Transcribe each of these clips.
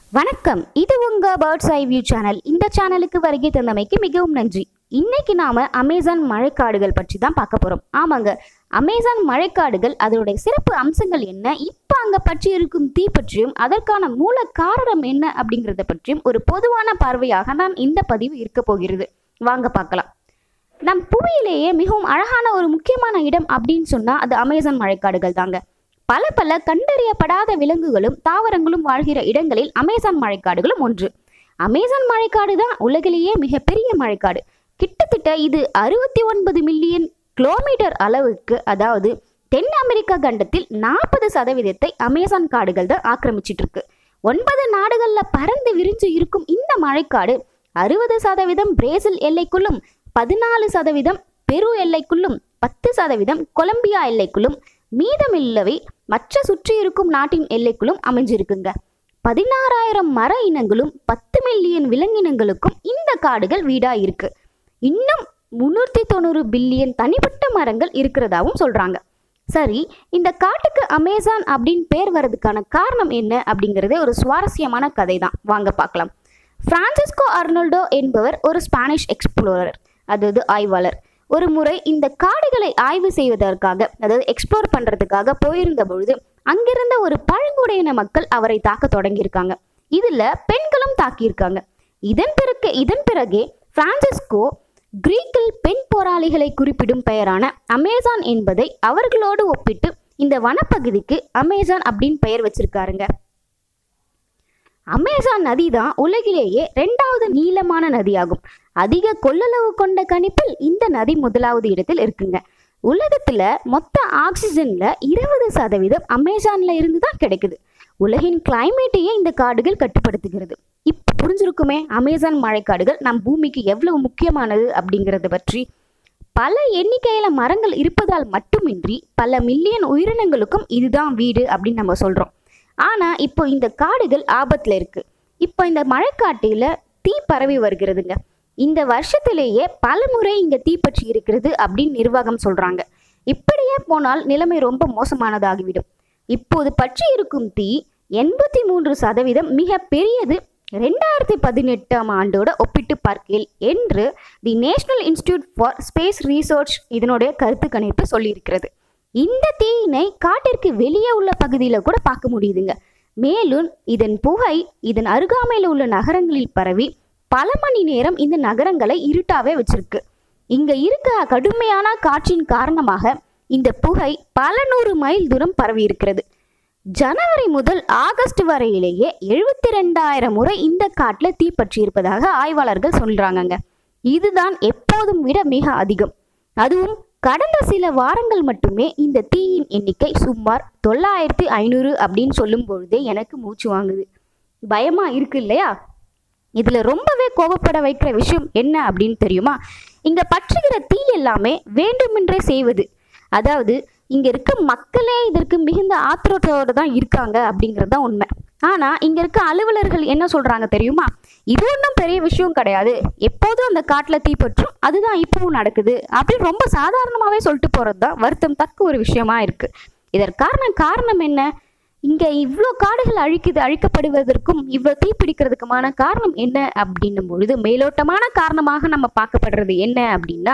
வணக்கம் இது உங்க பேர்ட்ஸ் ஐ வியூ சேனல் இந்த சேனலுக்கு வருகை தந்தமைக்கு மிகவும் நன்றி இன்னைக்கு நாம அமேசான் மழைக்காடுகள் பற்றி தான் பார்க்க போறோம் ஆமாங்க அமேசான் மழைக்காடுகள் அதனுடைய சிறப்பு அம்சங்கள் என்ன இப்போ அங்க பற்றி இருக்கும் தீ பற்றியும் அதற்கான மூல காரணம் என்ன அப்படிங்கறத பற்றியும் ஒரு பொதுவான பார்வையாக தான் இந்த பதிவு இருக்க போகிறது வாங்க பார்க்கலாம் நம் புவியிலேயே மிகவும் அழகான ஒரு முக்கியமான இடம் அப்படின்னு சொன்னா அது அமேசான் மழைக்காடுகள் தாங்க பல பல கண்டறியப்படாத விலங்குகளும் தாவரங்களும் வாழ்கிற இடங்களில் அமேசான் மழைக்காடுகளும் ஒன்று அமேசான் மழைக்காடு தான் உலகிலேயே மிகப்பெரிய மழைக்காடு கிட்டத்தட்ட இது அறுபத்தி ஒன்பது மில்லியன் கிலோமீட்டர் அளவுக்கு அதாவது தென் அமெரிக்கா கண்டத்தில் நாற்பது சதவீதத்தை அமேசான் காடுகள் தான் ஆக்கிரமிச்சிட்டு இருக்கு ஒன்பது நாடுகள்ல பறந்து விரிஞ்சு இருக்கும் இந்த மழைக்காடு அறுபது சதவீதம் பிரேசில் எல்லைக்குள்ளும் பதினாலு சதவீதம் பெரு எல்லைக்குள்ளும் பத்து சதவீதம் கொலம்பியா எல்லைக்குள்ளும் மீதமில்லவை மற்ற சுற்றி இருக்கும் நாட்டின் எல்லைக்குள்ளும் அமைஞ்சிருக்குங்க பதினாறாயிரம் மர இனங்களும் பத்து மில்லியன் விலங்கினங்களுக்கும் இந்த காடுகள் வீடா இருக்கு இன்னும் முன்னூற்றி தொண்ணூறு பில்லியன் தனிப்பட்ட மரங்கள் இருக்கிறதாவும் சொல்றாங்க சரி இந்த காட்டுக்கு அமேசான் அப்படின்னு பேர் வர்றதுக்கான காரணம் என்ன அப்படிங்கிறதே ஒரு சுவாரஸ்யமான கதை தான் வாங்க பார்க்கலாம் பிரான்சிஸ்கோ அர்னோல்டோ என்பவர் ஒரு ஸ்பானிஷ் எக்ஸ்ப்ளோரர் அதாவது ஆய்வாளர் ஒரு முறை இந்த காடுகளை ஆய்வு செய்வதற்காக அதாவது எக்ஸ்ப்ளோர் பண்றதுக்காக போயிருந்த பொழுது அங்கிருந்த ஒரு பழங்குடியின மக்கள் அவரை தாக்க தொடங்கியிருக்காங்க இதுல பெண்களும் தாக்கியிருக்காங்க இதன் பிறகு இதன் பிறகே பிரான்சிஸ்கோ கிரீக்கில் பெண் போராளிகளை குறிப்பிடும் பெயரான அமேசான் என்பதை அவர்களோடு ஒப்பிட்டு இந்த வனப்பகுதிக்கு அமேசான் அப்படின்னு பெயர் வச்சிருக்காருங்க அமேசான் நதி தான் உலகிலேயே ரெண்டாவது நீளமான நதியாகும் அதிக கொள்ளளவு கொண்ட கணிப்பில் இந்த நதி முதலாவது இடத்தில் இருக்குங்க உலகத்துல மொத்த ஆக்சிஜன்ல இருபது சதவீதம் அமேசான்ல இருந்து தான் கிடைக்குது உலகின் கிளைமேட்டையே இந்த காடுகள் கட்டுப்படுத்துகிறது இப்போ புரிஞ்சிருக்குமே அமேசான் மழைக்காடுகள் நம் பூமிக்கு எவ்வளவு முக்கியமானது அப்படிங்கறத பற்றி பல எண்ணிக்கையில மரங்கள் இருப்பதால் மட்டுமின்றி பல மில்லியன் உயிரினங்களுக்கும் இதுதான் வீடு அப்படின்னு நம்ம சொல்றோம் ஆனா இப்போ இந்த காடுகள் ஆபத்துல இருக்கு இப்போ இந்த மழைக்காட்டில தீ பரவி வருகிறதுங்க இந்த வருஷத்திலேயே பல முறை இங்க தீப்பற்றி இருக்கிறது அப்படின்னு நிர்வாகம் சொல்றாங்க இப்படியே போனால் நிலைமை ரொம்ப மோசமானதாகிவிடும் இப்போது பற்றி இருக்கும் தீ எண்பத்தி மூன்று சதவீதம் மிக பெரியது ரெண்டாயிரத்தி பதினெட்டாம் ஆண்டோட ஒப்பிட்டு பார்க்கையில் என்று the national institute for space research இதனுடைய கருத்து கணிப்பு சொல்லியிருக்கிறது இந்த தீயினை காட்டிற்கு வெளியே உள்ள பகுதியில் கூட பார்க்க முடியுதுங்க மேலும் இதன் புகை இதன் அருகாமையில் உள்ள நகரங்களில் பரவி பல மணி நேரம் இந்த நகரங்களை இருட்டாவே வச்சிருக்கு இங்க இருக்க கடுமையான காற்றின் காரணமாக இந்த புகை பல நூறு மைல் தூரம் பரவி இருக்கிறது ஜனவரி முதல் ஆகஸ்ட் வரையிலேயே எழுபத்தி ரெண்டாயிரம் முறை இந்த காட்டில் தீப்பற்றி இருப்பதாக ஆய்வாளர்கள் சொல்றாங்கங்க இதுதான் எப்போதும் விட மிக அதிகம் அதுவும் கடந்த சில வாரங்கள் மட்டுமே இந்த தீயின் எண்ணிக்கை சுமார் தொள்ளாயிரத்தி ஐநூறு அப்படின்னு சொல்லும் பொழுதே எனக்கு மூச்சு வாங்குது பயமா இருக்கு இல்லையா இதுல ரொம்பவே கோபப்பட வைக்கிற விஷயம் என்ன அப்படின்னு தெரியுமா இங்க பற்றுகிற தீ எல்லாமே வேண்டுமென்றே செய்வது அதாவது இங்க இருக்க மக்களே இதற்கு மிகுந்த ஆத்திரத்தோட தான் இருக்காங்க அப்படிங்கிறது தான் உண்மை ஆனா இங்க இருக்க அலுவலர்கள் என்ன சொல்றாங்க தெரியுமா இது ஒன்றும் பெரிய விஷயம் கிடையாது எப்போதும் அந்த காட்டுல தீப்பற்றும் அதுதான் இப்பவும் நடக்குது அப்படின்னு ரொம்ப சாதாரணமாவே சொல்லிட்டு போறது தான் வருத்தம் தக்க ஒரு விஷயமா இருக்கு இதற்கான காரணம் என்ன இங்க இவ்வளோ காடுகள் அழிக்குது அழிக்கப்படுவதற்கும் இவ்வளோ தீப்பிடிக்கிறதுக்குமான காரணம் என்ன அப்படின்னும் பொழுது மேலோட்டமான காரணமாக நம்ம பார்க்கப்படுறது என்ன அப்படின்னா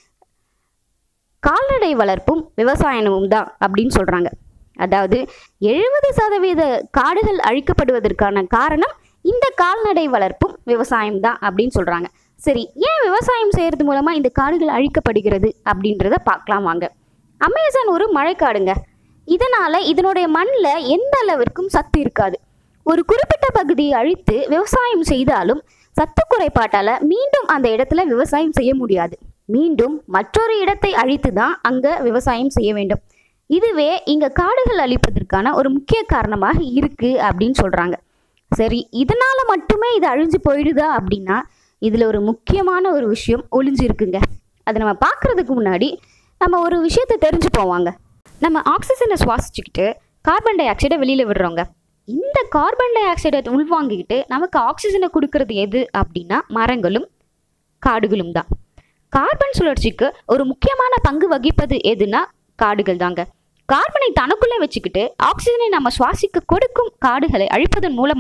கால்நடை வளர்ப்பும் விவசாயமும் தான் அப்படின்னு சொல்றாங்க அதாவது எழுபது சதவீத காடுகள் அழிக்கப்படுவதற்கான காரணம் இந்த கால்நடை வளர்ப்பும் விவசாயம் தான் அப்படின்னு சொல்றாங்க சரி ஏன் விவசாயம் செய்யறது மூலமா இந்த காடுகள் அழிக்கப்படுகிறது அப்படின்றத பார்க்கலாம் வாங்க அமேசான் ஒரு மழைக்காடுங்க இதனால இதனுடைய மண்ணில் எந்த அளவிற்கும் சத்து இருக்காது ஒரு குறிப்பிட்ட பகுதியை அழித்து விவசாயம் செய்தாலும் சத்து குறைபாட்டால மீண்டும் அந்த இடத்துல விவசாயம் செய்ய முடியாது மீண்டும் மற்றொரு இடத்தை அழித்து தான் அங்க விவசாயம் செய்ய வேண்டும் இதுவே இங்க காடுகள் அழிப்பதற்கான ஒரு முக்கிய காரணமாக இருக்கு அப்படின்னு சொல்றாங்க சரி இதனால மட்டுமே இது அழிஞ்சு போயிடுதா அப்படின்னா இதுல ஒரு முக்கியமான ஒரு விஷயம் ஒளிஞ்சு இருக்குங்க அதை நம்ம பார்க்கறதுக்கு முன்னாடி நம்ம ஒரு விஷயத்தை தெரிஞ்சு போவாங்க நம்ம ஆக்சிஜனை சுவாசிச்சுக்கிட்டு கார்பன் டை ஆக்சைடை வெளியில விடுறோங்க இந்த கார்பன் டை ஆக்சைடை உள்வாங்கிக்கிட்டு நமக்கு ஆக்சிஜனை கொடுக்கறது எது அப்படின்னா மரங்களும் காடுகளும் தான் கார்பன் சுழற்சிக்கு ஒரு முக்கியமான பங்கு வகிப்பது எதுனா காடுகள் தாங்க கார்பனை தனக்குள்ளே வச்சுக்கிட்டு ஆக்சிஜனை நம்ம சுவாசிக்க கொடுக்கும் காடுகளை அழிப்பதன் மூலமாக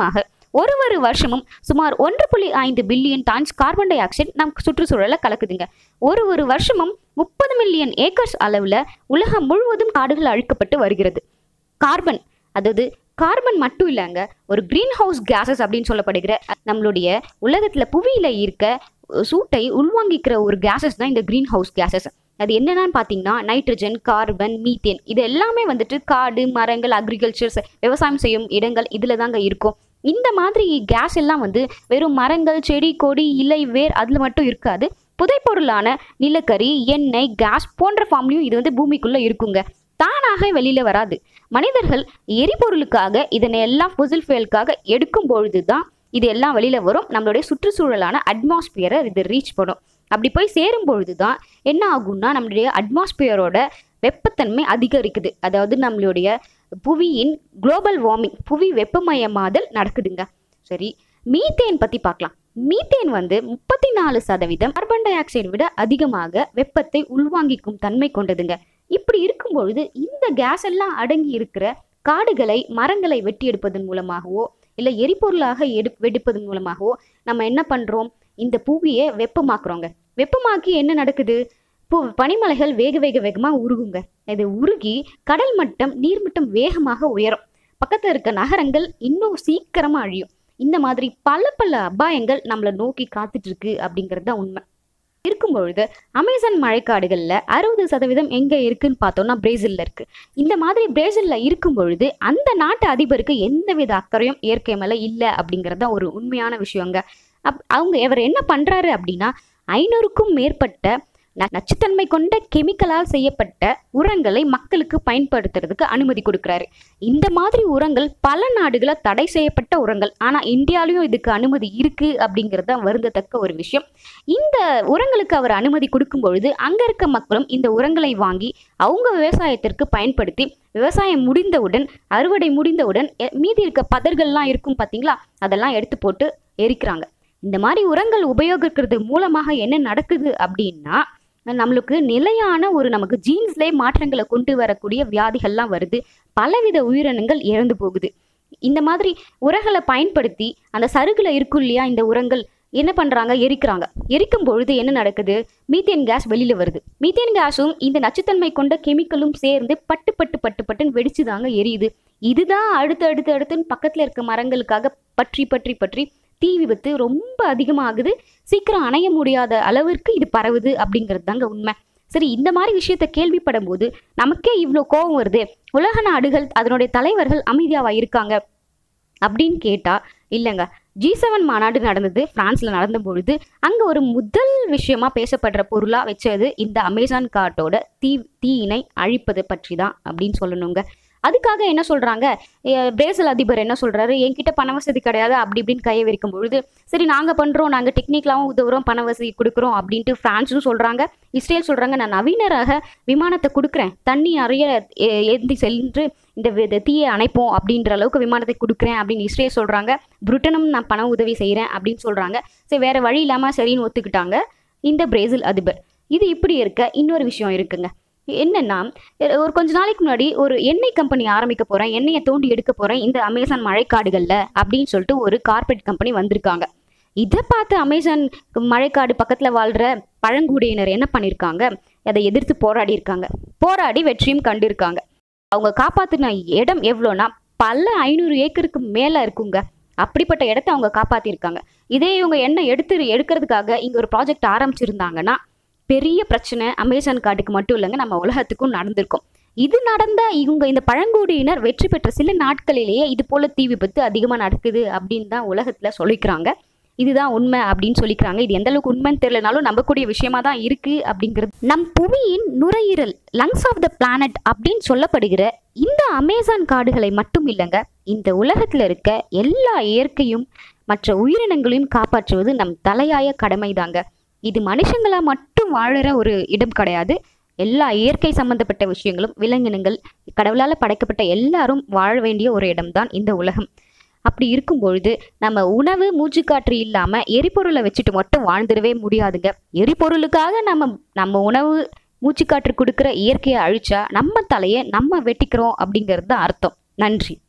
ஒரு ஒரு வருஷமும் சுமார் ஒன்று புள்ளி ஐந்து billion tons carbon dioxide நம் சுற்றுச்சூழலை கலக்குதுங்க ஒரு ஒரு வருஷமும் முப்பது மில்லியன் ஏக்கர்ஸ் அளவில் உலகம் முழுவதும் காடுகள் அழிக்கப்பட்டு வருகிறது கார்பன் அதாவது கார்பன் மட்டும் இல்லைங்க ஒரு கிரீன் ஹவுஸ் கேஸஸ் அப்படின்னு சொல்லப்படுகிற நம்மளுடைய உலகத்துல புவியில இருக்க சூட்டை உள்வாங்கிக்கிற ஒரு கேஸஸ் தான் இந்த கிரீன் ஹவுஸ் கேஸஸ் அது என்னென்னு பார்த்தீங்கன்னா நைட்ரஜன் கார்பன் மீத்தேன் இது எல்லாமே வந்துட்டு காடு மரங்கள் அக்ரிகல்ச்சர்ஸ் விவசாயம் செய்யும் இடங்கள் இதில் தாங்க இருக்கும் இந்த மாதிரி கேஸ் எல்லாம் வந்து வெறும் மரங்கள் செடி கொடி இலை வேர் அதில் மட்டும் இருக்காது புதைப்பொருளான நிலக்கரி எண்ணெய் கேஸ் போன்ற ஃபார்ம்லையும் இது வந்து பூமிக்குள்ளே இருக்குங்க தானாக வெளியில வராது மனிதர்கள் எரிபொருளுக்காக இதனை எல்லாம் ஃபுசில் ஃபுயலுக்காக எடுக்கும் பொழுது தான் இது எல்லாம் வெளியில வரும் நம்மளுடைய சுற்றுச்சூழலான அட்மாஸ்பியரை இது ரீச் பண்ணும் அப்படி போய் சேரும் பொழுது தான் என்ன ஆகும்னா நம்மளுடைய அட்மாஸ்பியரோட வெப்பத்தன்மை அதிகரிக்குது அதாவது நம்மளுடைய புவியின் குளோபல் வார்மிங் புவி வெப்பமயமாதல் நடக்குதுங்க சரி மீத்தேன் பத்தி பார்க்கலாம் மீத்தேன் வந்து முப்பத்தி நாலு சதவீதம் கார்பன் டை ஆக்சைடை விட அதிகமாக வெப்பத்தை உள்வாங்கிக்கும் தன்மை கொண்டதுங்க இப்படி இருக்கும் பொழுது இந்த கேஸ் எல்லாம் அடங்கி இருக்கிற காடுகளை மரங்களை வெட்டி எடுப்பதன் மூலமாகவோ இல்லை எரிபொருளாக எடு வெடிப்பதன் மூலமாகவோ நம்ம என்ன பண்ணுறோம் இந்த புவியை வெப்பமாக்குறோங்க வெப்பமாக்கி என்ன நடக்குது பூ பனிமலைகள் வேக வேக வேகமாக உருகுங்க இது உருகி கடல் மட்டம் நீர்மட்டம் வேகமாக உயரும் பக்கத்தில் இருக்க நகரங்கள் இன்னும் சீக்கிரமாக அழியும் இந்த மாதிரி பல பல அபாயங்கள் நம்மளை நோக்கி காத்துட்டு இருக்கு அப்படிங்கிறது தான் உண்மை இருக்கும் பொழுது அமேசான் மழைக்காடுகளில் அறுபது சதவீதம் எங்கே இருக்குன்னு பார்த்தோம்னா பிரேசிலில் இருக்கு இந்த மாதிரி பிரேசிலில் இருக்கும் பொழுது அந்த நாட்டு அதிபருக்கு எந்தவித அக்கறையும் இயற்கை மேலே இல்லை அப்படிங்கிறது தான் ஒரு உண்மையான விஷயங்க அப் அவங்க இவர் என்ன பண்ணுறாரு அப்படின்னா ஐநூறுக்கும் மேற்பட்ட ந- நச்சுத்தன்மை கொண்ட கெமிக்கலால் செய்யப்பட்ட உரங்களை மக்களுக்கு பயன்படுத்துறதுக்கு அனுமதி கொடுக்குறாரு இந்த மாதிரி உரங்கள் பல நாடுகள தடை செய்யப்பட்ட உரங்கள் ஆனால் இந்தியாலையும் இதுக்கு அனுமதி இருக்கு அப்படிங்கிறது தான் வருந்தத்தக்க ஒரு விஷயம் இந்த உரங்களுக்கு அவர் அனுமதி கொடுக்கும் பொழுது அங்க இருக்க மக்களும் இந்த உரங்களை வாங்கி அவங்க விவசாயத்திற்கு பயன்படுத்தி விவசாயம் முடிந்தவுடன் அறுவடை முடிந்தவுடன் எ- மீதி இருக்க பதர்கள்லாம் இருக்கும் பார்த்தீங்களா அதெல்லாம் எடுத்து போட்டு எரிக்கிறாங்க இந்த மாதிரி உரங்கள் உபயோகிக்கிறது மூலமாக என்ன நடக்குது அப்படின்னா நம்மளுக்கு நிலையான ஒரு நமக்கு ஜீன்ஸ்லேயே மாற்றங்களை கொண்டு வரக்கூடிய வியாதிகள்லாம் வருது பலவித உயிரினங்கள் இறந்து போகுது இந்த மாதிரி உரங்களை பயன்படுத்தி அந்த சருகுல இருக்கும் இல்லையா இந்த உரங்கள் என்ன பண்றாங்க எரிக்கிறாங்க எரிக்கும் பொழுது என்ன நடக்குது மீத்தேன் கேஸ் வெளியில வருது மீத்தேன் கேஸும் இந்த நச்சுத்தன்மை கொண்ட கெமிக்கலும் சேர்ந்து பட்டு பட்டு பட்டு பட்டுன்னு வெடிச்சு தாங்க எரியுது இதுதான் அடுத்து அடுத்து அடுத்துன்னு பக்கத்துல இருக்க மரங்களுக்காக பற்றி பற்றி பற்றி தீ விபத்து ரொம்ப அதிகமாகுது சீக்கிரம் அணைய முடியாத அளவிற்கு இது பரவுது அப்படிங்கிறது தாங்க உண்மை சரி இந்த மாதிரி விஷயத்த கேள்விப்படும் போது நமக்கே இவ்வளோ கோபம் வருது உலக நாடுகள் அதனுடைய தலைவர்கள் அமைதியாவா இருக்காங்க அப்படின்னு கேட்டா இல்லைங்க ஜி செவன் மாநாடு நடந்தது பிரான்ஸ்ல நடந்த பொழுது அங்க ஒரு முதல் விஷயமா பேசப்படுற பொருளா வச்சது இந்த அமேசான் காட்டோட தீ தீயினை அழிப்பது பற்றி தான் அப்படின்னு சொல்லணுங்க அதுக்காக என்ன சொல்றாங்க எ- பிரேசில் அதிபர் என்ன சொல்றாரு என்கிட்ட பண வசதி கிடையாது அப்படி இப்படின்னு கையை விரிக்கும் பொழுது சரி நாங்க பண்றோம் நாங்க டெக்னிக்கலாவும் உதவுறோம் பண வசதி கொடுக்குறோம் அப்படின்ட்டு பிரான்ஸும் சொல்றாங்க இஸ்ரேல் சொல்றாங்க நான் நவீன ரக விமானத்தை கொடுக்குறேன் தண்ணி நிறைய எ- ஏந்தி சென்று இந்த வி- இந்த தீயை அணைப்போம் அப்படின்ற அளவுக்கு விமானத்தை கொடுக்குறேன் அப்படின்னு இஸ்ரேல் சொல்றாங்க பிரிட்டனும் நான் பண உதவி செய்கிறேன் அப்படின்னு சொல்றாங்க சரி வேற வழி இல்லாம சரின்னு ஒத்துக்கிட்டாங்க இந்த பிரேசில் அதிபர் இது இப்படி இருக்க இன்னொரு விஷயம் இருக்குங்க என்னன்னா எ- ஒரு கொஞ்ச நாளைக்கு முன்னாடி ஒரு எண்ணெய் கம்பெனி ஆரம்பிக்க போறேன் எண்ணெயை தோண்டி எடுக்க போறேன் இந்த அமேசான் மழைக்காடுகள்ல அப்படின்னு சொல்லிட்டு ஒரு கார்பரேட் கம்பெனி வந்திருக்காங்க இதை பார்த்து அமேசான் மழைக்காடு பக்கத்துல வாழ்ற பழங்குடியினர் என்ன பண்ணியிருக்காங்க அதை எதிர்த்து போராடி இருக்காங்க போராடி வெற்றியும் கண்டிருக்காங்க அவங்க காப்பாத்தின இடம் எவ்வளோனா பல ஐநூறு ஏக்கருக்கு மேல இருக்குங்க அப்படிப்பட்ட இடத்த அவங்க காப்பாத்திருக்காங்க இதே இவங்க எண்ணெய் எடுத்து எடுக்கிறதுக்காக இங்க ஒரு ப்ராஜெக்ட் ஆரம்பிச்சிருந்தாங்கன்னா பெரிய பிரச்சனை அமேசான் காட்டுக்கு மட்டும் இல்லைங்க நம்ம உலகத்துக்கும் நடந்திருக்கும் இது நடந்த இவங்க இந்த பழங்குடியினர் வெற்றி பெற்ற சில நாட்களிலேயே இது போல தீ விபத்து அதிகமாக நடக்குது அப்படின்னு தான் உலகத்தில் சொல்லிக்கிறாங்க இதுதான் உண்மை அப்படின்னு சொல்லிக்கிறாங்க இது எந்த அளவுக்கு உண்மைன்னு தெரியலனாலும் நம்பக்கூடிய விஷயமா தான் இருக்கு அப்படிங்கிறது நம் புவியின் நுரையீரல் லங்ஸ் ஆஃப் த பிளானட் அப்படின்னு சொல்லப்படுகிற இந்த அமேசான் காடுகளை மட்டும் இல்லைங்க இந்த உலகத்தில் இருக்க எல்லா இயற்கையும் மற்ற உயிரினங்களையும் காப்பாற்றுவது நம் தலையாய கடமைதாங்க இது மனுஷங்களா மட்டும் வாழுற ஒரு இடம் கிடையாது எல்லா இயற்கை சம்பந்தப்பட்ட விஷயங்களும் விலங்கினங்கள் கடவுளால் படைக்கப்பட்ட எல்லாரும் வாழ வேண்டிய ஒரு இடம்தான் இந்த உலகம் அப்படி இருக்கும் பொழுது நம்ம உணவு மூச்சுக்காற்று இல்லாம எரிபொருளை வச்சுட்டு மட்டும் வாழ்ந்துடவே முடியாதுங்க எரிபொருளுக்காக நம்ம நம்ம உணவு மூச்சுக்காற்று கொடுக்குற இயற்கையை அழிச்சா நம்ம தலையை நம்ம வெட்டிக்கிறோம் அப்படிங்கிறது தான் அர்த்தம் நன்றி